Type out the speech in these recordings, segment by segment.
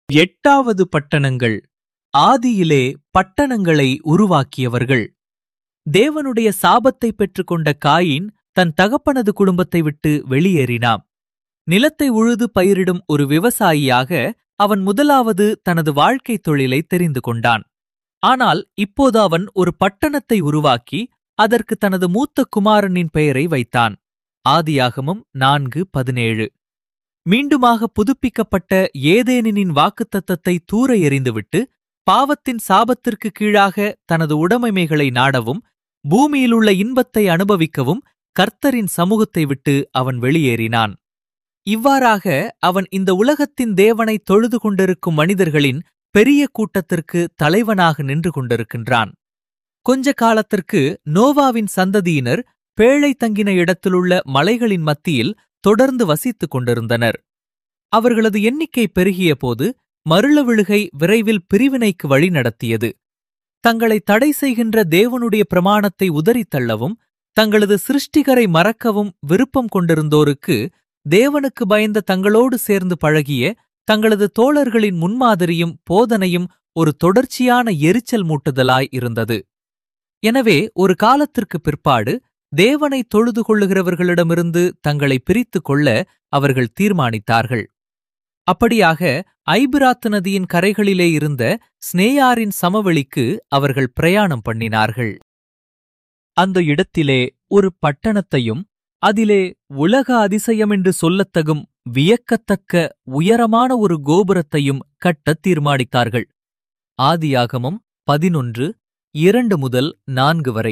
எட்டாவது பட்டணங்கள் ஆதியிலே பட்டணங்களை உருவாக்கியவர்கள் தேவனுடைய சாபத்தை பெற்றுக்கொண்ட காயின் தன் தகப்பனது குடும்பத்தை விட்டு வெளியேறினான் நிலத்தை உழுது பயிரிடும் ஒரு விவசாயியாக அவன் முதலாவது தனது வாழ்க்கை தொழிலை தெரிந்து கொண்டான் ஆனால் இப்போது அவன் ஒரு பட்டணத்தை உருவாக்கி அதற்கு தனது மூத்த குமாரனின் பெயரை வைத்தான் ஆதியாகமம் நான்கு பதினேழு மீண்டுமாக புதுப்பிக்கப்பட்ட ஏதேனின் வாக்குத்தத்தத்தை தூர எறிந்துவிட்டு பாவத்தின் சாபத்திற்கு கீழாக தனது உடைமைகளை நாடவும் பூமியிலுள்ள இன்பத்தை அனுபவிக்கவும் கர்த்தரின் சமூகத்தை விட்டு அவன் வெளியேறினான் இவ்வாறாக அவன் இந்த உலகத்தின் தேவனை தொழுது கொண்டிருக்கும் மனிதர்களின் பெரிய கூட்டத்திற்கு தலைவனாக நின்று கொண்டிருக்கின்றான் கொஞ்ச காலத்திற்கு நோவாவின் சந்ததியினர் பேழை தங்கின இடத்திலுள்ள மலைகளின் மத்தியில் தொடர்ந்து வசித்துக் கொண்டிருந்தனர் அவர்களது எண்ணிக்கை பெருகிய போது மருள விழுகை விரைவில் பிரிவினைக்கு வழி நடத்தியது தங்களை தடை செய்கின்ற தேவனுடைய பிரமாணத்தை உதறித் தள்ளவும் தங்களது சிருஷ்டிகரை மறக்கவும் விருப்பம் கொண்டிருந்தோருக்கு தேவனுக்கு பயந்த தங்களோடு சேர்ந்து பழகிய தங்களது தோழர்களின் முன்மாதிரியும் போதனையும் ஒரு தொடர்ச்சியான எரிச்சல் மூட்டுதலாய் இருந்தது எனவே ஒரு காலத்திற்கு பிற்பாடு தேவனை தொழுது கொள்ளுகிறவர்களிடமிருந்து தங்களை பிரித்துக் கொள்ள அவர்கள் தீர்மானித்தார்கள் அப்படியாக ஐபிராத்து நதியின் கரைகளிலே இருந்த ஸ்னேயாரின் சமவெளிக்கு அவர்கள் பிரயாணம் பண்ணினார்கள் அந்த இடத்திலே ஒரு பட்டணத்தையும் அதிலே உலக அதிசயம் என்று சொல்லத்தகும் வியக்கத்தக்க உயரமான ஒரு கோபுரத்தையும் கட்டத் தீர்மானித்தார்கள் ஆதியாகமம் பதினொன்று இரண்டு முதல் நான்கு வரை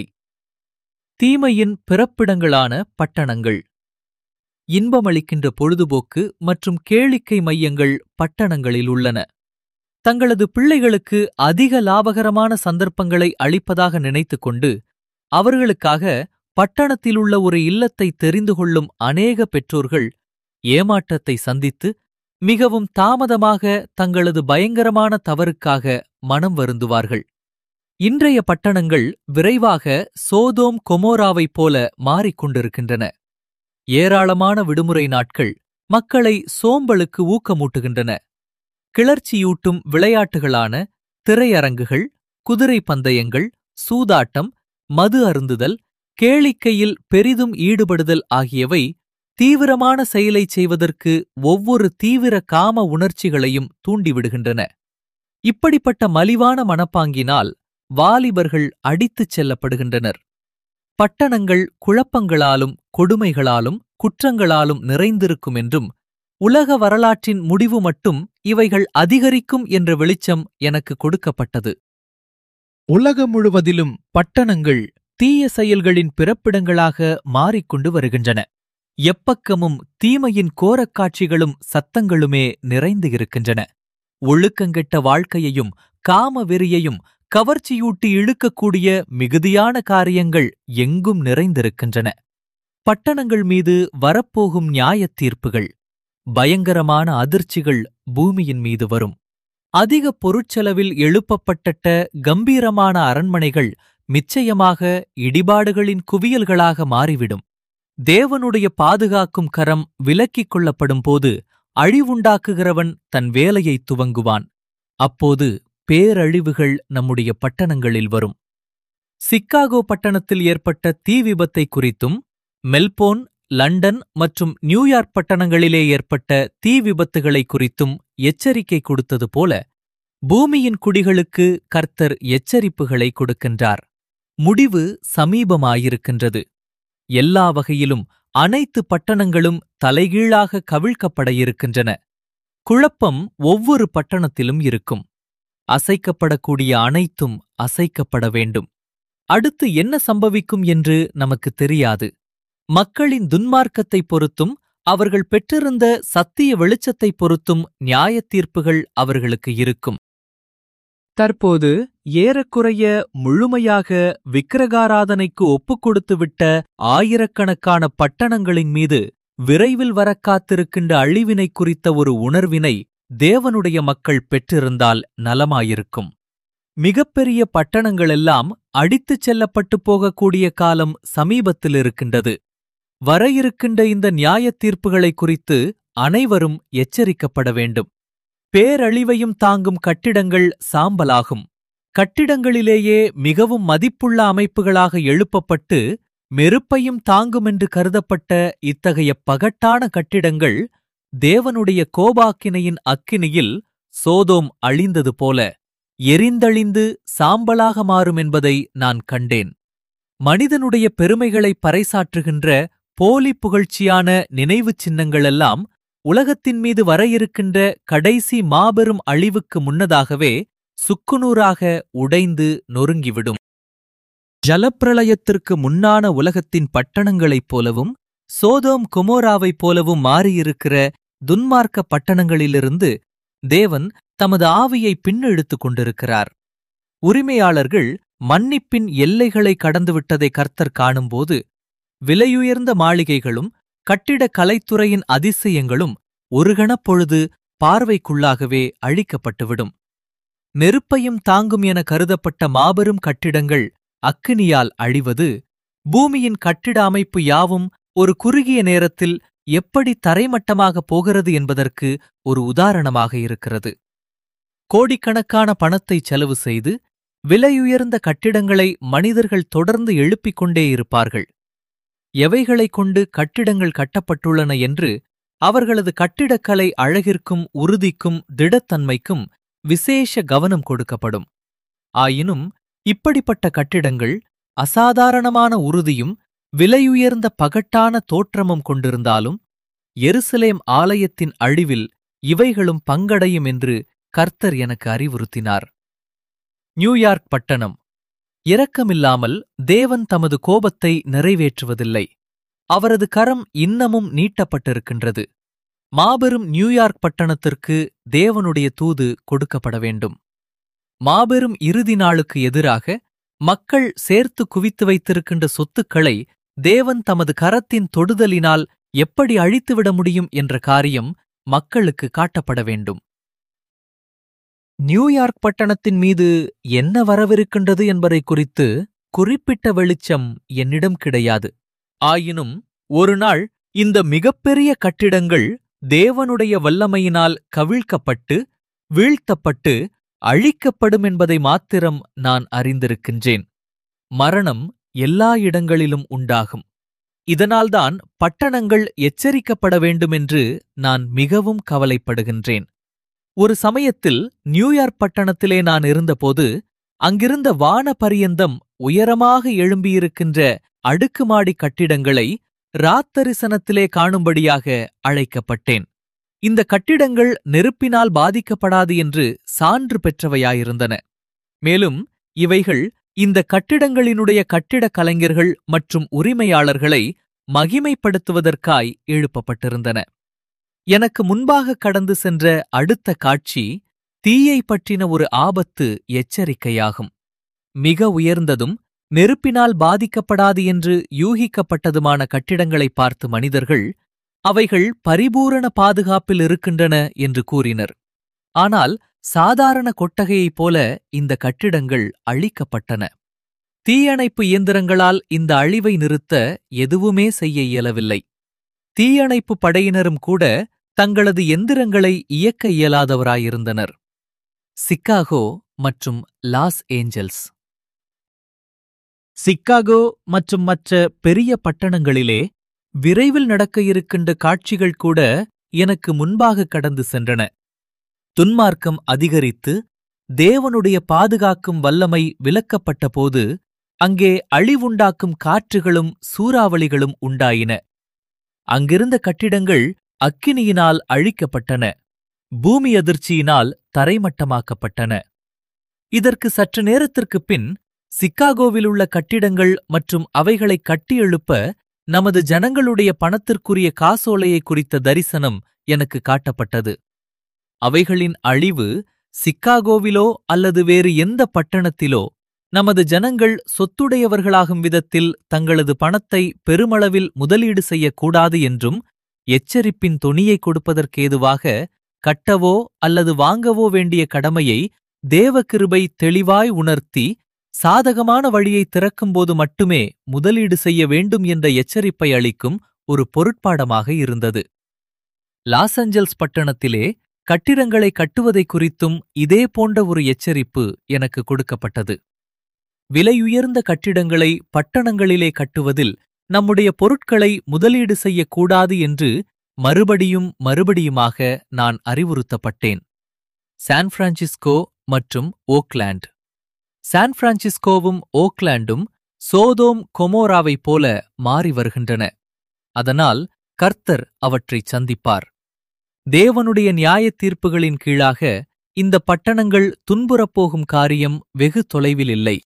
தீமையின் பிறப்பிடங்களான பட்டணங்கள் இன்பமளிக்கின்ற பொழுதுபோக்கு மற்றும் கேளிக்கை மையங்கள் பட்டணங்களில் உள்ளன தங்களது பிள்ளைகளுக்கு அதிக லாபகரமான சந்தர்ப்பங்களை அளிப்பதாக நினைத்துக் கொண்டு அவர்களுக்காக பட்டணத்திலுள்ள ஒரு இல்லத்தை தெரிந்து கொள்ளும் அநேக பெற்றோர்கள் ஏமாற்றத்தை சந்தித்து மிகவும் தாமதமாக தங்களது பயங்கரமான தவறுக்காக மனம் வருந்துவார்கள் இன்றைய பட்டணங்கள் விரைவாக சோதோம் கொமோராவைப் போல மாறிக்கொண்டிருக்கின்றன ஏராளமான விடுமுறை நாட்கள் மக்களை சோம்பலுக்கு ஊக்கமூட்டுகின்றன கிளர்ச்சியூட்டும் விளையாட்டுகளான திரையரங்குகள் குதிரை பந்தயங்கள் சூதாட்டம் மது அருந்துதல் கேளிக்கையில் பெரிதும் ஈடுபடுதல் ஆகியவை தீவிரமான செயலைச் செய்வதற்கு ஒவ்வொரு தீவிர காம உணர்ச்சிகளையும் தூண்டிவிடுகின்றன இப்படிப்பட்ட மலிவான மனப்பாங்கினால் வாலிபர்கள் அடித்துச் செல்லப்படுகின்றனர் பட்டணங்கள் குழப்பங்களாலும் கொடுமைகளாலும் குற்றங்களாலும் நிறைந்திருக்கும் என்றும் உலக வரலாற்றின் முடிவு மட்டும் இவைகள் அதிகரிக்கும் என்ற வெளிச்சம் எனக்கு கொடுக்கப்பட்டது உலகம் முழுவதிலும் பட்டணங்கள் தீய செயல்களின் பிறப்பிடங்களாக மாறிக்கொண்டு வருகின்றன எப்பக்கமும் தீமையின் கோரக்காட்சிகளும் சத்தங்களுமே நிறைந்து இருக்கின்றன ஒழுக்கங்கெட்ட வாழ்க்கையையும் காம வெறியையும் கவர்ச்சியூட்டி இழுக்கக்கூடிய மிகுதியான காரியங்கள் எங்கும் நிறைந்திருக்கின்றன பட்டணங்கள் மீது வரப்போகும் நியாயத் தீர்ப்புகள் பயங்கரமான அதிர்ச்சிகள் பூமியின் மீது வரும் அதிக பொருட்செலவில் எழுப்பப்பட்ட கம்பீரமான அரண்மனைகள் நிச்சயமாக இடிபாடுகளின் குவியல்களாக மாறிவிடும் தேவனுடைய பாதுகாக்கும் கரம் விலக்கிக் கொள்ளப்படும் போது அழிவுண்டாக்குகிறவன் தன் வேலையை துவங்குவான் அப்போது பேரழிவுகள் நம்முடைய பட்டணங்களில் வரும் சிக்காகோ பட்டணத்தில் ஏற்பட்ட தீ விபத்தை குறித்தும் மெல்போர்ன் லண்டன் மற்றும் நியூயார்க் பட்டணங்களிலே ஏற்பட்ட தீ விபத்துகளை குறித்தும் எச்சரிக்கை கொடுத்தது போல பூமியின் குடிகளுக்கு கர்த்தர் எச்சரிப்புகளை கொடுக்கின்றார் முடிவு சமீபமாயிருக்கின்றது எல்லா வகையிலும் அனைத்து பட்டணங்களும் தலைகீழாக கவிழ்க்கப்பட இருக்கின்றன குழப்பம் ஒவ்வொரு பட்டணத்திலும் இருக்கும் அசைக்கப்படக்கூடிய அனைத்தும் அசைக்கப்பட வேண்டும் அடுத்து என்ன சம்பவிக்கும் என்று நமக்கு தெரியாது மக்களின் துன்மார்க்கத்தைப் பொறுத்தும் அவர்கள் பெற்றிருந்த சத்திய வெளிச்சத்தைப் பொறுத்தும் நியாயத் தீர்ப்புகள் அவர்களுக்கு இருக்கும் தற்போது ஏறக்குறைய முழுமையாக விக்கிரகாராதனைக்கு ஒப்புக் கொடுத்துவிட்ட ஆயிரக்கணக்கான பட்டணங்களின் மீது விரைவில் வரக் காத்திருக்கின்ற அழிவினை குறித்த ஒரு உணர்வினை தேவனுடைய மக்கள் பெற்றிருந்தால் நலமாயிருக்கும் மிகப்பெரிய பட்டணங்களெல்லாம் அடித்துச் செல்லப்பட்டு போகக்கூடிய காலம் சமீபத்தில் இருக்கின்றது வர இருக்கின்ற இந்த நியாயத் தீர்ப்புகளை குறித்து அனைவரும் எச்சரிக்கப்பட வேண்டும் பேரழிவையும் தாங்கும் கட்டிடங்கள் சாம்பலாகும் கட்டிடங்களிலேயே மிகவும் மதிப்புள்ள அமைப்புகளாக எழுப்பப்பட்டு மெருப்பையும் தாங்குமென்று கருதப்பட்ட இத்தகைய பகட்டான கட்டிடங்கள் தேவனுடைய கோபாக்கினையின் அக்கினியில் சோதோம் அழிந்தது போல எரிந்தழிந்து சாம்பலாக மாறும் என்பதை நான் கண்டேன் மனிதனுடைய பெருமைகளை பறைசாற்றுகின்ற போலி புகழ்ச்சியான நினைவுச் சின்னங்களெல்லாம் உலகத்தின் மீது வர இருக்கின்ற கடைசி மாபெரும் அழிவுக்கு முன்னதாகவே சுக்குநூறாக உடைந்து நொறுங்கிவிடும் ஜலப்பிரளயத்திற்கு முன்னான உலகத்தின் பட்டணங்களைப் போலவும் சோதோம் குமோராவைப் போலவும் மாறியிருக்கிற துன்மார்க்க பட்டணங்களிலிருந்து தேவன் தமது ஆவியை பின்னெழுத்துக் கொண்டிருக்கிறார் உரிமையாளர்கள் மன்னிப்பின் எல்லைகளை கடந்துவிட்டதை கர்த்தர் காணும்போது விலையுயர்ந்த மாளிகைகளும் கட்டிடக் கலைத்துறையின் அதிசயங்களும் ஒரு கணப்பொழுது பார்வைக்குள்ளாகவே அழிக்கப்பட்டுவிடும் நெருப்பையும் தாங்கும் என கருதப்பட்ட மாபெரும் கட்டிடங்கள் அக்கினியால் அழிவது பூமியின் கட்டிட அமைப்பு யாவும் ஒரு குறுகிய நேரத்தில் எப்படி தரைமட்டமாக போகிறது என்பதற்கு ஒரு உதாரணமாக இருக்கிறது கோடிக்கணக்கான பணத்தை செலவு செய்து விலையுயர்ந்த கட்டிடங்களை மனிதர்கள் தொடர்ந்து எழுப்பிக் கொண்டே இருப்பார்கள் எவைகளைக் கொண்டு கட்டிடங்கள் கட்டப்பட்டுள்ளன என்று அவர்களது கட்டிடக்கலை அழகிற்கும் உறுதிக்கும் திடத்தன்மைக்கும் விசேஷ கவனம் கொடுக்கப்படும் ஆயினும் இப்படிப்பட்ட கட்டிடங்கள் அசாதாரணமான உறுதியும் விலையுயர்ந்த பகட்டான தோற்றமும் கொண்டிருந்தாலும் எருசலேம் ஆலயத்தின் அழிவில் இவைகளும் பங்கடையும் என்று கர்த்தர் எனக்கு அறிவுறுத்தினார் நியூயார்க் பட்டணம் இரக்கமில்லாமல் தேவன் தமது கோபத்தை நிறைவேற்றுவதில்லை அவரது கரம் இன்னமும் நீட்டப்பட்டிருக்கின்றது மாபெரும் நியூயார்க் பட்டணத்திற்கு தேவனுடைய தூது கொடுக்கப்பட வேண்டும் மாபெரும் இறுதி நாளுக்கு எதிராக மக்கள் சேர்த்து குவித்து வைத்திருக்கின்ற சொத்துக்களை தேவன் தமது கரத்தின் தொடுதலினால் எப்படி அழித்துவிட முடியும் என்ற காரியம் மக்களுக்கு காட்டப்பட வேண்டும் நியூயார்க் பட்டணத்தின் மீது என்ன வரவிருக்கின்றது என்பதை குறித்து குறிப்பிட்ட வெளிச்சம் என்னிடம் கிடையாது ஆயினும் ஒருநாள் இந்த மிகப்பெரிய கட்டிடங்கள் தேவனுடைய வல்லமையினால் கவிழ்க்கப்பட்டு வீழ்த்தப்பட்டு அழிக்கப்படும் என்பதை மாத்திரம் நான் அறிந்திருக்கின்றேன் மரணம் எல்லா இடங்களிலும் உண்டாகும் இதனால்தான் பட்டணங்கள் எச்சரிக்கப்பட வேண்டுமென்று நான் மிகவும் கவலைப்படுகின்றேன் ஒரு சமயத்தில் நியூயார்க் பட்டணத்திலே நான் இருந்தபோது அங்கிருந்த வான பரியந்தம் உயரமாக எழும்பியிருக்கின்ற அடுக்குமாடி கட்டிடங்களை ராத்தரிசனத்திலே காணும்படியாக அழைக்கப்பட்டேன் இந்த கட்டிடங்கள் நெருப்பினால் பாதிக்கப்படாது என்று சான்று பெற்றவையாயிருந்தன மேலும் இவைகள் இந்த கட்டிடங்களினுடைய கட்டிடக் கலைஞர்கள் மற்றும் உரிமையாளர்களை மகிமைப்படுத்துவதற்காய் எழுப்பப்பட்டிருந்தன எனக்கு முன்பாக கடந்து சென்ற அடுத்த காட்சி தீயை பற்றின ஒரு ஆபத்து எச்சரிக்கையாகும் மிக உயர்ந்ததும் நெருப்பினால் பாதிக்கப்படாது என்று யூகிக்கப்பட்டதுமான கட்டிடங்களை பார்த்து மனிதர்கள் அவைகள் பரிபூரண பாதுகாப்பில் இருக்கின்றன என்று கூறினர் ஆனால் சாதாரண கொட்டகையைப் போல இந்த கட்டிடங்கள் அழிக்கப்பட்டன தீயணைப்பு இயந்திரங்களால் இந்த அழிவை நிறுத்த எதுவுமே செய்ய இயலவில்லை தீயணைப்பு படையினரும் கூட தங்களது எந்திரங்களை இயக்க இயலாதவராயிருந்தனர் சிக்காகோ மற்றும் லாஸ் ஏஞ்சல்ஸ் சிக்காகோ மற்றும் மற்ற பெரிய பட்டணங்களிலே விரைவில் நடக்க இருக்கின்ற காட்சிகள் கூட எனக்கு முன்பாக கடந்து சென்றன துன்மார்க்கம் அதிகரித்து தேவனுடைய பாதுகாக்கும் வல்லமை விலக்கப்பட்டபோது அங்கே அழிவுண்டாக்கும் காற்றுகளும் சூறாவளிகளும் உண்டாயின அங்கிருந்த கட்டிடங்கள் அக்கினியினால் அழிக்கப்பட்டன பூமி அதிர்ச்சியினால் தரைமட்டமாக்கப்பட்டன இதற்கு சற்று நேரத்திற்குப் பின் சிக்காகோவிலுள்ள கட்டிடங்கள் மற்றும் அவைகளை கட்டியெழுப்ப நமது ஜனங்களுடைய பணத்திற்குரிய காசோலையை குறித்த தரிசனம் எனக்கு காட்டப்பட்டது அவைகளின் அழிவு சிக்காகோவிலோ அல்லது வேறு எந்த பட்டணத்திலோ நமது ஜனங்கள் சொத்துடையவர்களாகும் விதத்தில் தங்களது பணத்தை பெருமளவில் முதலீடு செய்யக்கூடாது என்றும் எச்சரிப்பின் தொனியை கொடுப்பதற்கேதுவாக கட்டவோ அல்லது வாங்கவோ வேண்டிய கடமையை தேவகிருபை தெளிவாய் உணர்த்தி சாதகமான வழியை திறக்கும்போது மட்டுமே முதலீடு செய்ய வேண்டும் என்ற எச்சரிப்பை அளிக்கும் ஒரு பொருட்பாடமாக இருந்தது லாஸ் ஏஞ்சல்ஸ் பட்டணத்திலே கட்டிடங்களை கட்டுவதை குறித்தும் இதே போன்ற ஒரு எச்சரிப்பு எனக்கு கொடுக்கப்பட்டது விலையுயர்ந்த கட்டிடங்களை பட்டணங்களிலே கட்டுவதில் நம்முடைய பொருட்களை முதலீடு செய்யக்கூடாது என்று மறுபடியும் மறுபடியுமாக நான் அறிவுறுத்தப்பட்டேன் சான் பிரான்சிஸ்கோ மற்றும் ஓக்லாண்ட் சான் பிரான்சிஸ்கோவும் ஓக்லாண்டும் சோதோம் கொமோராவைப் போல மாறி வருகின்றன அதனால் கர்த்தர் அவற்றைச் சந்திப்பார் தேவனுடைய நியாயத் தீர்ப்புகளின் கீழாக இந்த பட்டணங்கள் துன்புறப்போகும் காரியம் வெகு தொலைவில் இல்லை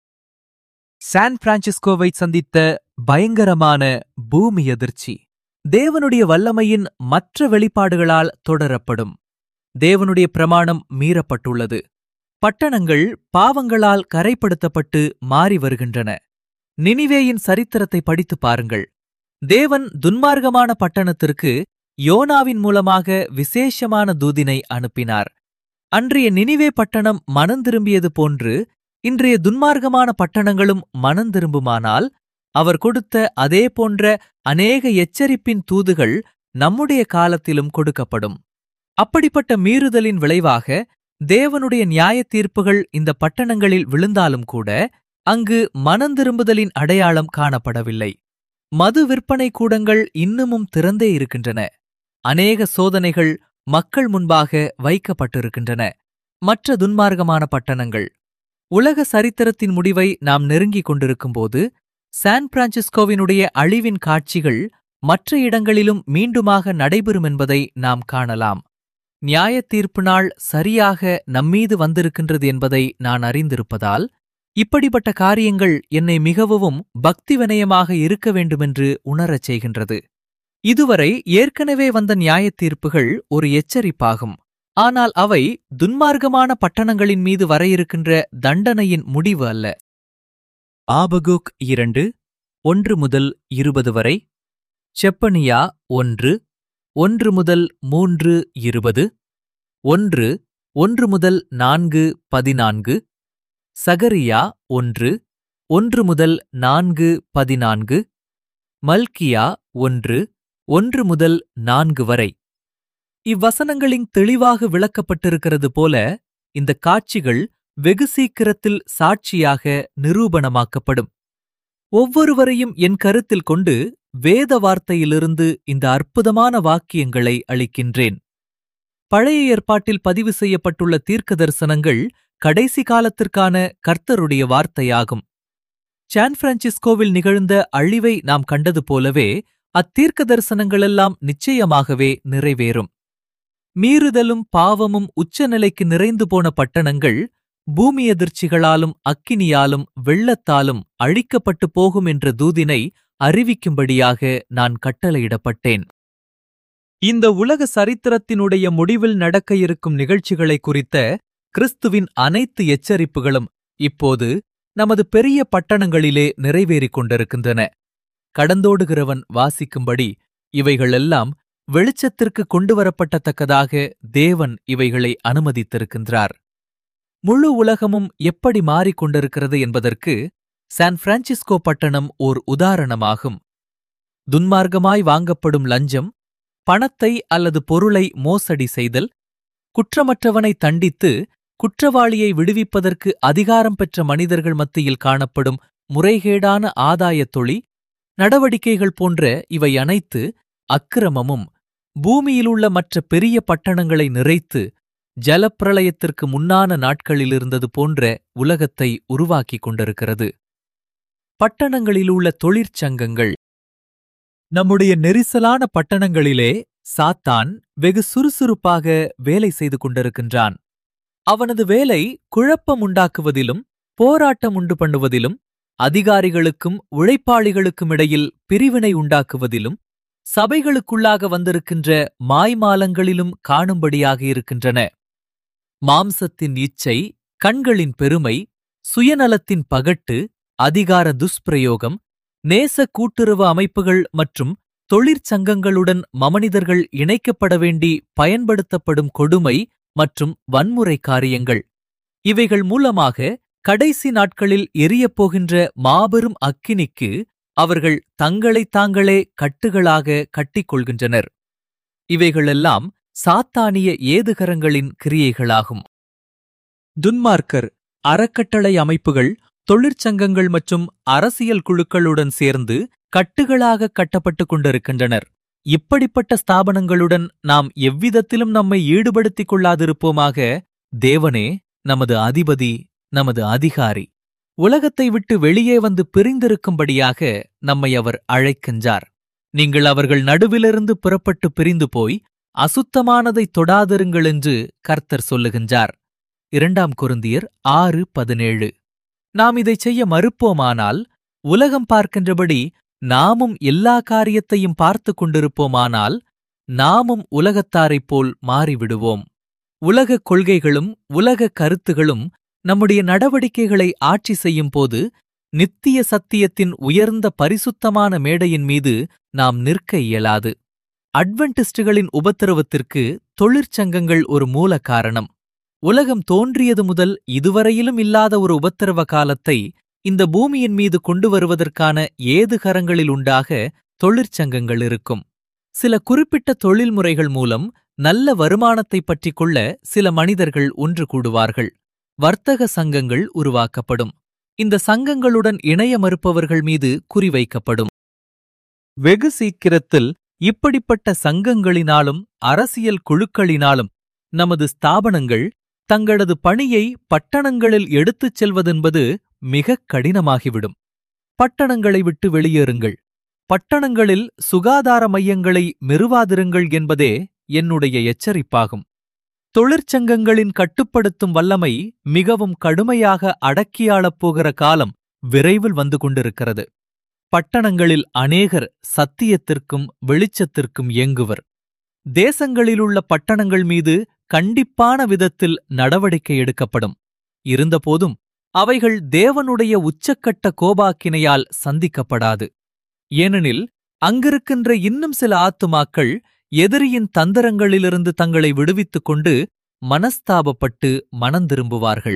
சான் பிரான்சிஸ்கோவை சந்தித்த பயங்கரமான பூமி அதிர்ச்சி தேவனுடைய வல்லமையின் மற்ற வெளிப்பாடுகளால் தொடரப்படும் தேவனுடைய பிரமாணம் மீறப்பட்டுள்ளது பட்டணங்கள் பாவங்களால் கரைப்படுத்தப்பட்டு மாறி வருகின்றன நினிவேயின் சரித்திரத்தை படித்து பாருங்கள் தேவன் துன்மார்க்கமான பட்டணத்திற்கு யோனாவின் மூலமாக விசேஷமான தூதினை அனுப்பினார் அன்றைய நினிவே பட்டணம் மனந்திரும்பியது போன்று இன்றைய துன்மார்க்கமான பட்டணங்களும் மனந்திரும்புமானால் அவர் கொடுத்த அதே போன்ற அநேக எச்சரிப்பின் தூதுகள் நம்முடைய காலத்திலும் கொடுக்கப்படும் அப்படிப்பட்ட மீறுதலின் விளைவாக தேவனுடைய நியாயத் தீர்ப்புகள் இந்த பட்டணங்களில் விழுந்தாலும் கூட அங்கு மனந்திரும்புதலின் அடையாளம் காணப்படவில்லை மது விற்பனை கூடங்கள் இன்னமும் திறந்தே இருக்கின்றன அநேக சோதனைகள் மக்கள் முன்பாக வைக்கப்பட்டிருக்கின்றன மற்ற துன்மார்க்கமான பட்டணங்கள் உலக சரித்திரத்தின் முடிவை நாம் நெருங்கிக் கொண்டிருக்கும்போது சான் பிரான்சிஸ்கோவினுடைய அழிவின் காட்சிகள் மற்ற இடங்களிலும் மீண்டுமாக நடைபெறும் என்பதை நாம் காணலாம் நியாயத் தீர்ப்பு நாள் சரியாக நம்மீது வந்திருக்கின்றது என்பதை நான் அறிந்திருப்பதால் இப்படிப்பட்ட காரியங்கள் என்னை மிகவும் பக்தி வினயமாக இருக்க வேண்டுமென்று உணரச் செய்கின்றது இதுவரை ஏற்கனவே வந்த நியாயத் தீர்ப்புகள் ஒரு எச்சரிப்பாகும் ஆனால் அவை துன்மார்க்கமான பட்டணங்களின் மீது வர இருக்கின்ற தண்டனையின் முடிவு அல்ல ஆபகுக் இரண்டு ஒன்று முதல் இருபது வரை செப்பனியா ஒன்று ஒன்று முதல் மூன்று இருபது ஒன்று ஒன்று முதல் நான்கு பதினான்கு சகரியா ஒன்று ஒன்று முதல் நான்கு பதினான்கு மல்கியா ஒன்று ஒன்று முதல் நான்கு வரை இவ்வசனங்களின் தெளிவாக விளக்கப்பட்டிருக்கிறது போல இந்த காட்சிகள் வெகு சீக்கிரத்தில் சாட்சியாக நிரூபணமாக்கப்படும் ஒவ்வொருவரையும் என் கருத்தில் கொண்டு வேத வார்த்தையிலிருந்து இந்த அற்புதமான வாக்கியங்களை அளிக்கின்றேன் பழைய ஏற்பாட்டில் பதிவு செய்யப்பட்டுள்ள தீர்க்க தரிசனங்கள் கடைசி காலத்திற்கான கர்த்தருடைய வார்த்தையாகும் சான் பிரான்சிஸ்கோவில் நிகழ்ந்த அழிவை நாம் கண்டது போலவே அத்தீர்க்க தரிசனங்களெல்லாம் நிச்சயமாகவே நிறைவேறும் மீறுதலும் பாவமும் உச்சநிலைக்கு நிறைந்து போன பட்டணங்கள் பூமி எதிர்ச்சிகளாலும் அக்கினியாலும் வெள்ளத்தாலும் அழிக்கப்பட்டு போகும் என்ற தூதினை அறிவிக்கும்படியாக நான் கட்டளையிடப்பட்டேன் இந்த உலக சரித்திரத்தினுடைய முடிவில் நடக்க இருக்கும் நிகழ்ச்சிகளை குறித்த கிறிஸ்துவின் அனைத்து எச்சரிப்புகளும் இப்போது நமது பெரிய பட்டணங்களிலே நிறைவேறிக் கொண்டிருக்கின்றன கடந்தோடுகிறவன் வாசிக்கும்படி இவைகளெல்லாம் வெளிச்சத்திற்கு கொண்டுவரப்பட்டத்தக்கதாக தேவன் இவைகளை அனுமதித்திருக்கின்றார் முழு உலகமும் எப்படி மாறிக்கொண்டிருக்கிறது என்பதற்கு சான் பிரான்சிஸ்கோ பட்டணம் ஓர் உதாரணமாகும் துன்மார்க்கமாய் வாங்கப்படும் லஞ்சம் பணத்தை அல்லது பொருளை மோசடி செய்தல் குற்றமற்றவனை தண்டித்து குற்றவாளியை விடுவிப்பதற்கு அதிகாரம் பெற்ற மனிதர்கள் மத்தியில் காணப்படும் முறைகேடான ஆதாயத் தொழி நடவடிக்கைகள் போன்ற இவை அனைத்து அக்கிரமமும் பூமியிலுள்ள மற்ற பெரிய பட்டணங்களை நிறைத்து ஜலப்பிரளயத்திற்கு முன்னான நாட்களில் இருந்தது போன்ற உலகத்தை உருவாக்கிக் கொண்டிருக்கிறது பட்டணங்களிலுள்ள தொழிற்சங்கங்கள் நம்முடைய நெரிசலான பட்டணங்களிலே சாத்தான் வெகு சுறுசுறுப்பாக வேலை செய்து கொண்டிருக்கின்றான் அவனது வேலை குழப்பம் உண்டாக்குவதிலும் போராட்டம் உண்டு பண்ணுவதிலும் அதிகாரிகளுக்கும் உழைப்பாளிகளுக்கும் இடையில் பிரிவினை உண்டாக்குவதிலும் சபைகளுக்குள்ளாக வந்திருக்கின்ற மாய்மாலங்களிலும் காணும்படியாக இருக்கின்றன மாம்சத்தின் இச்சை கண்களின் பெருமை சுயநலத்தின் பகட்டு அதிகார துஷ்பிரயோகம் நேச கூட்டுறவு அமைப்புகள் மற்றும் தொழிற்சங்கங்களுடன் மமனிதர்கள் இணைக்கப்பட வேண்டி பயன்படுத்தப்படும் கொடுமை மற்றும் வன்முறை காரியங்கள் இவைகள் மூலமாக கடைசி நாட்களில் எரியப்போகின்ற மாபெரும் அக்கினிக்கு அவர்கள் தங்களைத் தாங்களே கட்டுகளாக கட்டிக்கொள்கின்றனர் இவைகளெல்லாம் சாத்தானிய ஏதுகரங்களின் கிரியைகளாகும் துன்மார்க்கர் அறக்கட்டளை அமைப்புகள் தொழிற்சங்கங்கள் மற்றும் அரசியல் குழுக்களுடன் சேர்ந்து கட்டுகளாக கட்டப்பட்டுக் கொண்டிருக்கின்றனர் இப்படிப்பட்ட ஸ்தாபனங்களுடன் நாம் எவ்விதத்திலும் நம்மை ஈடுபடுத்திக் கொள்ளாதிருப்போமாக தேவனே நமது அதிபதி நமது அதிகாரி உலகத்தை விட்டு வெளியே வந்து பிரிந்திருக்கும்படியாக நம்மை அவர் அழைக்கின்றார் நீங்கள் அவர்கள் நடுவிலிருந்து புறப்பட்டு பிரிந்து போய் அசுத்தமானதை தொடாதிருங்கள் என்று கர்த்தர் சொல்லுகின்றார் இரண்டாம் குருந்தியர் ஆறு பதினேழு நாம் இதைச் செய்ய மறுப்போமானால் உலகம் பார்க்கின்றபடி நாமும் எல்லா காரியத்தையும் பார்த்து கொண்டிருப்போமானால் நாமும் உலகத்தாரைப் போல் மாறிவிடுவோம் உலகக் கொள்கைகளும் உலக கருத்துகளும் நம்முடைய நடவடிக்கைகளை ஆட்சி செய்யும் போது நித்திய சத்தியத்தின் உயர்ந்த பரிசுத்தமான மேடையின் மீது நாம் நிற்க இயலாது அட்வென்டிஸ்டுகளின் உபத்திரவத்திற்கு தொழிற்சங்கங்கள் ஒரு மூல காரணம் உலகம் தோன்றியது முதல் இதுவரையிலும் இல்லாத ஒரு உபத்திரவ காலத்தை இந்த பூமியின் மீது கொண்டு வருவதற்கான ஏதுகரங்களில் உண்டாக தொழிற்சங்கங்கள் இருக்கும் சில குறிப்பிட்ட தொழில்முறைகள் மூலம் நல்ல வருமானத்தைப் பற்றிக் கொள்ள சில மனிதர்கள் ஒன்று கூடுவார்கள் வர்த்தக சங்கங்கள் உருவாக்கப்படும் இந்த சங்கங்களுடன் இணைய மறுப்பவர்கள் மீது குறிவைக்கப்படும் வெகு சீக்கிரத்தில் இப்படிப்பட்ட சங்கங்களினாலும் அரசியல் குழுக்களினாலும் நமது ஸ்தாபனங்கள் தங்களது பணியை பட்டணங்களில் எடுத்துச் செல்வதென்பது மிகக் கடினமாகிவிடும் பட்டணங்களை விட்டு வெளியேறுங்கள் பட்டணங்களில் சுகாதார மையங்களை மெருவாதிருங்கள் என்பதே என்னுடைய எச்சரிப்பாகும் தொழிற்சங்கங்களின் கட்டுப்படுத்தும் வல்லமை மிகவும் கடுமையாக அடக்கியாளப் போகிற காலம் விரைவில் வந்து கொண்டிருக்கிறது பட்டணங்களில் அநேகர் சத்தியத்திற்கும் வெளிச்சத்திற்கும் ஏங்குவர் தேசங்களிலுள்ள பட்டணங்கள் மீது கண்டிப்பான விதத்தில் நடவடிக்கை எடுக்கப்படும் இருந்தபோதும் அவைகள் தேவனுடைய உச்சக்கட்ட கோபாக்கினையால் சந்திக்கப்படாது ஏனெனில் அங்கிருக்கின்ற இன்னும் சில ஆத்துமாக்கள் எதிரியின் தந்திரங்களிலிருந்து தங்களை விடுவித்துக் கொண்டு மனஸ்தாபப்பட்டு மனந்திரும்புவார்கள்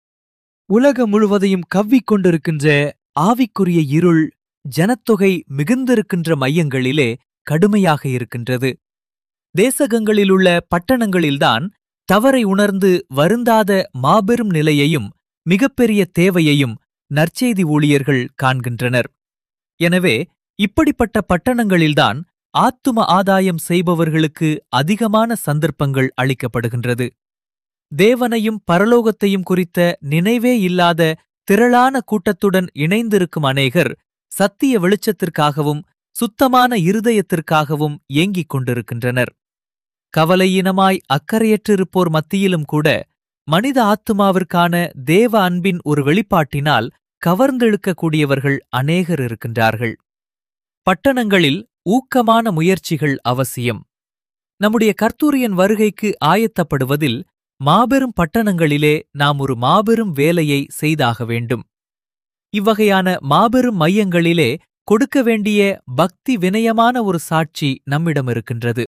உலகம் முழுவதையும் கவ்விக் கொண்டிருக்கின்ற ஆவிக்குரிய இருள் ஜனத்தொகை மிகுந்திருக்கின்ற மையங்களிலே கடுமையாக இருக்கின்றது தேசகங்களிலுள்ள பட்டணங்களில்தான் தவறை உணர்ந்து வருந்தாத மாபெரும் நிலையையும் மிகப்பெரிய தேவையையும் நற்செய்தி ஊழியர்கள் காண்கின்றனர் எனவே இப்படிப்பட்ட பட்டணங்களில்தான் ஆத்தும ஆதாயம் செய்பவர்களுக்கு அதிகமான சந்தர்ப்பங்கள் அளிக்கப்படுகின்றது தேவனையும் பரலோகத்தையும் குறித்த நினைவே இல்லாத திரளான கூட்டத்துடன் இணைந்திருக்கும் அநேகர் சத்திய வெளிச்சத்திற்காகவும் சுத்தமான இருதயத்திற்காகவும் ஏங்கிக் கொண்டிருக்கின்றனர் கவலையினமாய் அக்கறையற்றிருப்போர் மத்தியிலும் கூட மனித ஆத்துமாவிற்கான தேவ அன்பின் ஒரு வெளிப்பாட்டினால் கவர்ந்தெழுக்கக்கூடியவர்கள் அநேகர் இருக்கின்றார்கள் பட்டணங்களில் ஊக்கமான முயற்சிகள் அவசியம் நம்முடைய கர்த்தூரியன் வருகைக்கு ஆயத்தப்படுவதில் மாபெரும் பட்டணங்களிலே நாம் ஒரு மாபெரும் வேலையை செய்தாக வேண்டும் இவ்வகையான மாபெரும் மையங்களிலே கொடுக்க வேண்டிய பக்தி வினயமான ஒரு சாட்சி நம்மிடம் இருக்கின்றது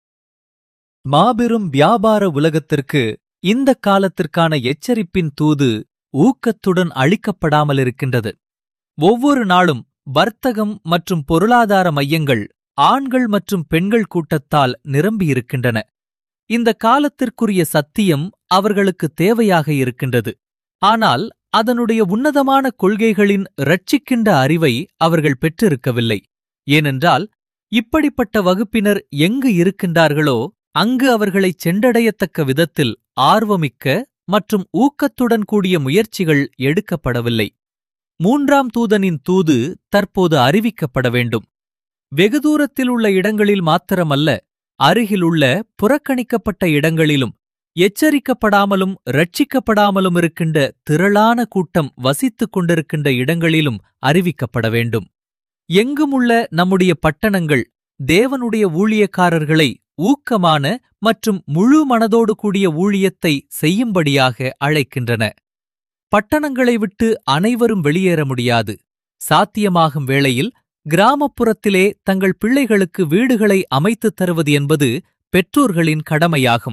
மாபெரும் வியாபார உலகத்திற்கு இந்த காலத்திற்கான எச்சரிப்பின் தூது ஊக்கத்துடன் அளிக்கப்படாமல் இருக்கின்றது ஒவ்வொரு நாளும் வர்த்தகம் மற்றும் பொருளாதார மையங்கள் ஆண்கள் மற்றும் பெண்கள் கூட்டத்தால் நிரம்பியிருக்கின்றன இந்த காலத்திற்குரிய சத்தியம் அவர்களுக்கு தேவையாக இருக்கின்றது ஆனால் அதனுடைய உன்னதமான கொள்கைகளின் ரட்சிக்கின்ற அறிவை அவர்கள் பெற்றிருக்கவில்லை ஏனென்றால் இப்படிப்பட்ட வகுப்பினர் எங்கு இருக்கின்றார்களோ அங்கு அவர்களைச் சென்றடையத்தக்க விதத்தில் ஆர்வமிக்க மற்றும் ஊக்கத்துடன் கூடிய முயற்சிகள் எடுக்கப்படவில்லை மூன்றாம் தூதனின் தூது தற்போது அறிவிக்கப்பட வேண்டும் வெகு தூரத்தில் உள்ள இடங்களில் மாத்திரமல்ல அருகிலுள்ள புறக்கணிக்கப்பட்ட இடங்களிலும் எச்சரிக்கப்படாமலும் ரட்சிக்கப்படாமலும் இருக்கின்ற திரளான கூட்டம் வசித்துக் கொண்டிருக்கின்ற இடங்களிலும் அறிவிக்கப்பட வேண்டும் எங்குமுள்ள நம்முடைய பட்டணங்கள் தேவனுடைய ஊழியக்காரர்களை ஊக்கமான மற்றும் முழு மனதோடு கூடிய ஊழியத்தை செய்யும்படியாக அழைக்கின்றன பட்டணங்களை விட்டு அனைவரும் வெளியேற முடியாது சாத்தியமாகும் வேளையில் கிராமப்புறத்திலே தங்கள் பிள்ளைகளுக்கு வீடுகளை அமைத்துத் தருவது என்பது பெற்றோர்களின் கடமையாகும்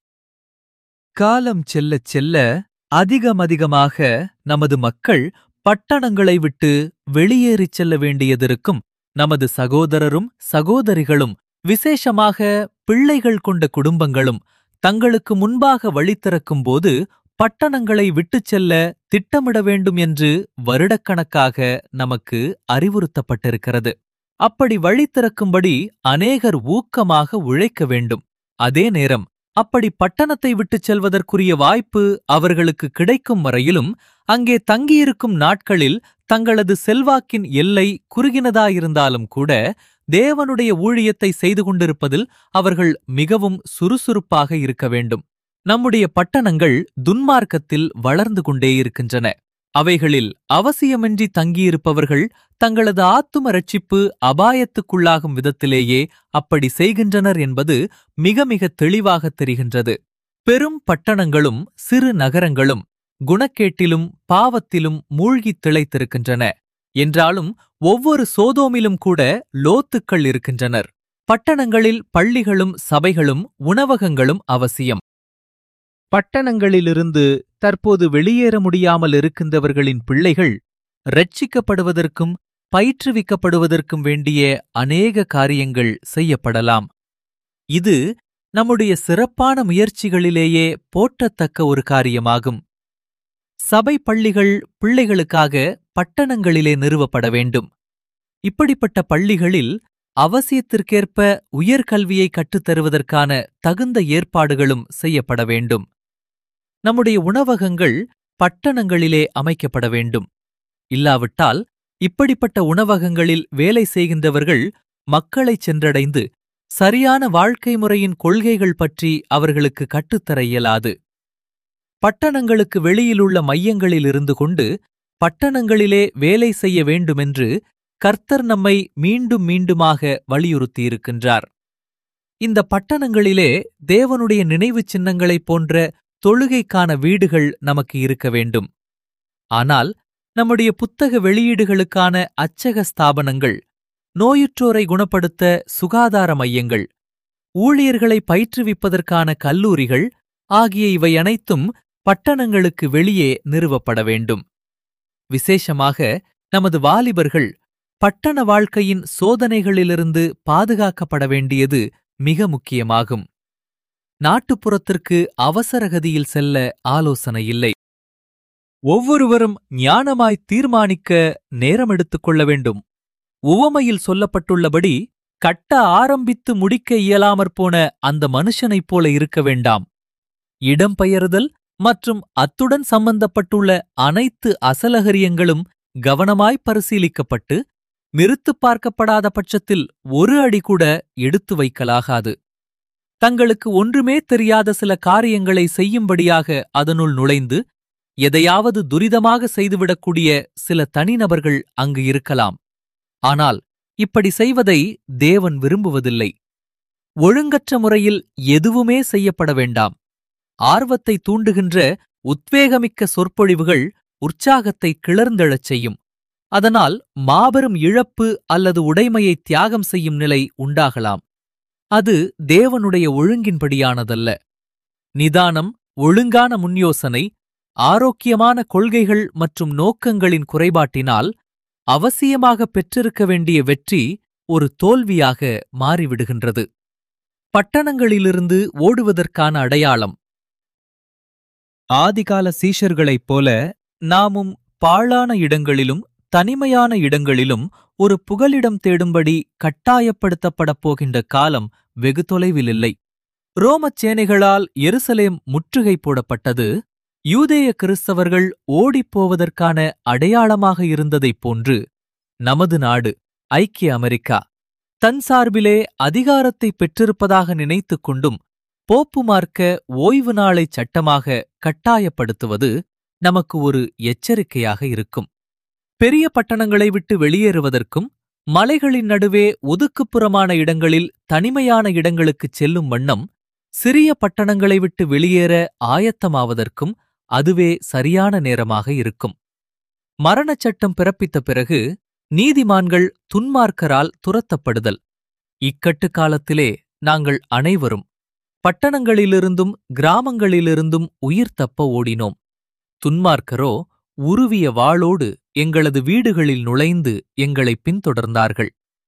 காலம் செல்லச் செல்ல அதிகமதிகமாக நமது மக்கள் பட்டணங்களை விட்டு வெளியேறிச் செல்ல வேண்டியதிருக்கும் நமது சகோதரரும் சகோதரிகளும் விசேஷமாக பிள்ளைகள் கொண்ட குடும்பங்களும் தங்களுக்கு முன்பாக வழி திறக்கும்போது பட்டணங்களை விட்டுச் செல்ல திட்டமிட வேண்டும் என்று வருடக்கணக்காக நமக்கு அறிவுறுத்தப்பட்டிருக்கிறது அப்படி வழி திறக்கும்படி அநேகர் ஊக்கமாக உழைக்க வேண்டும் அதே நேரம் அப்படி பட்டணத்தை விட்டுச் செல்வதற்குரிய வாய்ப்பு அவர்களுக்கு கிடைக்கும் வரையிலும் அங்கே தங்கியிருக்கும் நாட்களில் தங்களது செல்வாக்கின் எல்லை குறுகினதாயிருந்தாலும் கூட தேவனுடைய ஊழியத்தை செய்து கொண்டிருப்பதில் அவர்கள் மிகவும் சுறுசுறுப்பாக இருக்க வேண்டும் நம்முடைய பட்டணங்கள் துன்மார்க்கத்தில் வளர்ந்து கொண்டே இருக்கின்றன அவைகளில் அவசியமின்றி தங்கியிருப்பவர்கள் தங்களது ஆத்தும ரட்சிப்பு அபாயத்துக்குள்ளாகும் விதத்திலேயே அப்படி செய்கின்றனர் என்பது மிக மிக தெளிவாக தெரிகின்றது பெரும் பட்டணங்களும் சிறு நகரங்களும் குணக்கேட்டிலும் பாவத்திலும் மூழ்கித் திளைத்திருக்கின்றன என்றாலும் ஒவ்வொரு சோதோமிலும் கூட லோத்துக்கள் இருக்கின்றனர் பட்டணங்களில் பள்ளிகளும் சபைகளும் உணவகங்களும் அவசியம் பட்டணங்களிலிருந்து தற்போது வெளியேற முடியாமல் இருக்கின்றவர்களின் பிள்ளைகள் ரட்சிக்கப்படுவதற்கும் பயிற்றுவிக்கப்படுவதற்கும் வேண்டிய அநேக காரியங்கள் செய்யப்படலாம் இது நம்முடைய சிறப்பான முயற்சிகளிலேயே போற்றத்தக்க ஒரு காரியமாகும் சபை பள்ளிகள் பிள்ளைகளுக்காக பட்டணங்களிலே நிறுவப்பட வேண்டும் இப்படிப்பட்ட பள்ளிகளில் அவசியத்திற்கேற்ப உயர்கல்வியை கற்றுத்தருவதற்கான தகுந்த ஏற்பாடுகளும் செய்யப்பட வேண்டும் நம்முடைய உணவகங்கள் பட்டணங்களிலே அமைக்கப்பட வேண்டும் இல்லாவிட்டால் இப்படிப்பட்ட உணவகங்களில் வேலை செய்கின்றவர்கள் மக்களைச் சென்றடைந்து சரியான வாழ்க்கை முறையின் கொள்கைகள் பற்றி அவர்களுக்கு கற்றுத்தர இயலாது பட்டணங்களுக்கு வெளியிலுள்ள மையங்களில் இருந்து கொண்டு பட்டணங்களிலே வேலை செய்ய வேண்டுமென்று கர்த்தர் நம்மை மீண்டும் மீண்டுமாக வலியுறுத்தியிருக்கின்றார் இந்த பட்டணங்களிலே தேவனுடைய நினைவுச் சின்னங்களைப் போன்ற தொழுகைக்கான வீடுகள் நமக்கு இருக்க வேண்டும் ஆனால் நம்முடைய புத்தக வெளியீடுகளுக்கான அச்சக ஸ்தாபனங்கள் நோயுற்றோரை குணப்படுத்த சுகாதார மையங்கள் ஊழியர்களை பயிற்றுவிப்பதற்கான கல்லூரிகள் ஆகிய இவை அனைத்தும் பட்டணங்களுக்கு வெளியே நிறுவப்பட வேண்டும் விசேஷமாக நமது வாலிபர்கள் பட்டண வாழ்க்கையின் சோதனைகளிலிருந்து பாதுகாக்கப்பட வேண்டியது மிக முக்கியமாகும் நாட்டுப்புறத்திற்கு அவசரகதியில் செல்ல ஆலோசனை இல்லை ஒவ்வொருவரும் ஞானமாய் தீர்மானிக்க நேரம் எடுத்துக் கொள்ள வேண்டும் உவமையில் சொல்லப்பட்டுள்ளபடி கட்ட ஆரம்பித்து முடிக்க இயலாமற் போன அந்த மனுஷனைப் போல இருக்க வேண்டாம் இடம்பெயர்தல் மற்றும் அத்துடன் சம்பந்தப்பட்டுள்ள அனைத்து அசலகரியங்களும் கவனமாய் பரிசீலிக்கப்பட்டு நிறுத்துப் பார்க்கப்படாத பட்சத்தில் ஒரு அடி கூட எடுத்து வைக்கலாகாது தங்களுக்கு ஒன்றுமே தெரியாத சில காரியங்களை செய்யும்படியாக அதனுள் நுழைந்து எதையாவது துரிதமாக செய்துவிடக்கூடிய சில தனிநபர்கள் அங்கு இருக்கலாம் ஆனால் இப்படி செய்வதை தேவன் விரும்புவதில்லை ஒழுங்கற்ற முறையில் எதுவுமே செய்யப்பட வேண்டாம் ஆர்வத்தை தூண்டுகின்ற உத்வேகமிக்க சொற்பொழிவுகள் உற்சாகத்தை கிளர்ந்தெழச் செய்யும் அதனால் மாபெரும் இழப்பு அல்லது உடைமையை தியாகம் செய்யும் நிலை உண்டாகலாம் அது தேவனுடைய ஒழுங்கின்படியானதல்ல நிதானம் ஒழுங்கான முன்யோசனை ஆரோக்கியமான கொள்கைகள் மற்றும் நோக்கங்களின் குறைபாட்டினால் அவசியமாக பெற்றிருக்க வேண்டிய வெற்றி ஒரு தோல்வியாக மாறிவிடுகின்றது பட்டணங்களிலிருந்து ஓடுவதற்கான அடையாளம் ஆதிகால சீஷர்களைப் போல நாமும் பாழான இடங்களிலும் தனிமையான இடங்களிலும் ஒரு புகலிடம் தேடும்படி கட்டாயப்படுத்தப்படப் போகின்ற காலம் வெகு தொலைவில் இல்லை ரோமச் சேனைகளால் எருசலேம் முற்றுகை போடப்பட்டது யூதேய கிறிஸ்தவர்கள் ஓடிப்போவதற்கான அடையாளமாக இருந்ததைப் போன்று நமது நாடு ஐக்கிய அமெரிக்கா தன் சார்பிலே அதிகாரத்தை பெற்றிருப்பதாக நினைத்துக் கொண்டும் போப்புமார்க்க ஓய்வு நாளை சட்டமாக கட்டாயப்படுத்துவது நமக்கு ஒரு எச்சரிக்கையாக இருக்கும் பெரிய பட்டணங்களை விட்டு வெளியேறுவதற்கும் மலைகளின் நடுவே ஒதுக்குப்புறமான இடங்களில் தனிமையான இடங்களுக்குச் செல்லும் வண்ணம் சிறிய பட்டணங்களை விட்டு வெளியேற ஆயத்தமாவதற்கும் அதுவே சரியான நேரமாக இருக்கும் மரணச் சட்டம் பிறப்பித்த பிறகு நீதிமான்கள் துன்மார்க்கரால் துரத்தப்படுதல் இக்கட்டு காலத்திலே நாங்கள் அனைவரும் பட்டணங்களிலிருந்தும் கிராமங்களிலிருந்தும் உயிர் தப்ப ஓடினோம் துன்மார்க்கரோ உருவிய வாளோடு எங்களது வீடுகளில் நுழைந்து எங்களைப் பின்தொடர்ந்தார்கள்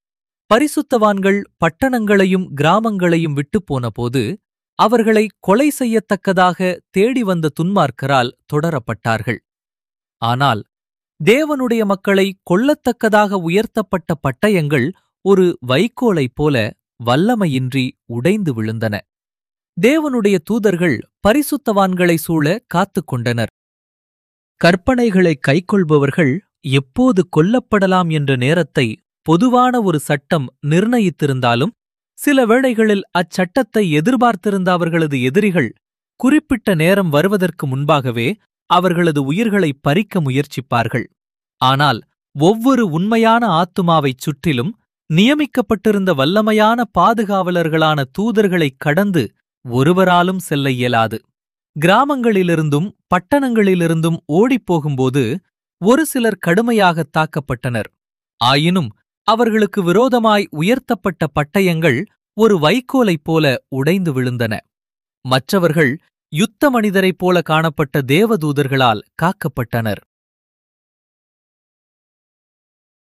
பரிசுத்தவான்கள் பட்டணங்களையும் கிராமங்களையும் விட்டுப் போனபோது அவர்களை கொலை செய்யத்தக்கதாக தேடி வந்த துன்மார்க்கரால் தொடரப்பட்டார்கள் ஆனால் தேவனுடைய மக்களை கொல்லத்தக்கதாக உயர்த்தப்பட்ட பட்டயங்கள் ஒரு வைக்கோலைப் போல வல்லமையின்றி உடைந்து விழுந்தன தேவனுடைய தூதர்கள் பரிசுத்தவான்களை சூழ காத்துக் கொண்டனர் கற்பனைகளை கைக்கொள்பவர்கள் எப்போது கொல்லப்படலாம் என்ற நேரத்தை பொதுவான ஒரு சட்டம் நிர்ணயித்திருந்தாலும் சில வேளைகளில் அச்சட்டத்தை எதிர்பார்த்திருந்த அவர்களது எதிரிகள் குறிப்பிட்ட நேரம் வருவதற்கு முன்பாகவே அவர்களது உயிர்களை பறிக்க முயற்சிப்பார்கள் ஆனால் ஒவ்வொரு உண்மையான ஆத்துமாவைச் சுற்றிலும் நியமிக்கப்பட்டிருந்த வல்லமையான பாதுகாவலர்களான தூதர்களைக் கடந்து ஒருவராலும் செல்ல இயலாது கிராமங்களிலிருந்தும் பட்டணங்களிலிருந்தும் ஓடிப்போகும்போது ஒரு சிலர் கடுமையாகத் தாக்கப்பட்டனர் ஆயினும் அவர்களுக்கு விரோதமாய் உயர்த்தப்பட்ட பட்டயங்கள் ஒரு வைக்கோலைப் போல உடைந்து விழுந்தன மற்றவர்கள் யுத்த மனிதரைப் போல காணப்பட்ட தேவதூதர்களால் காக்கப்பட்டனர்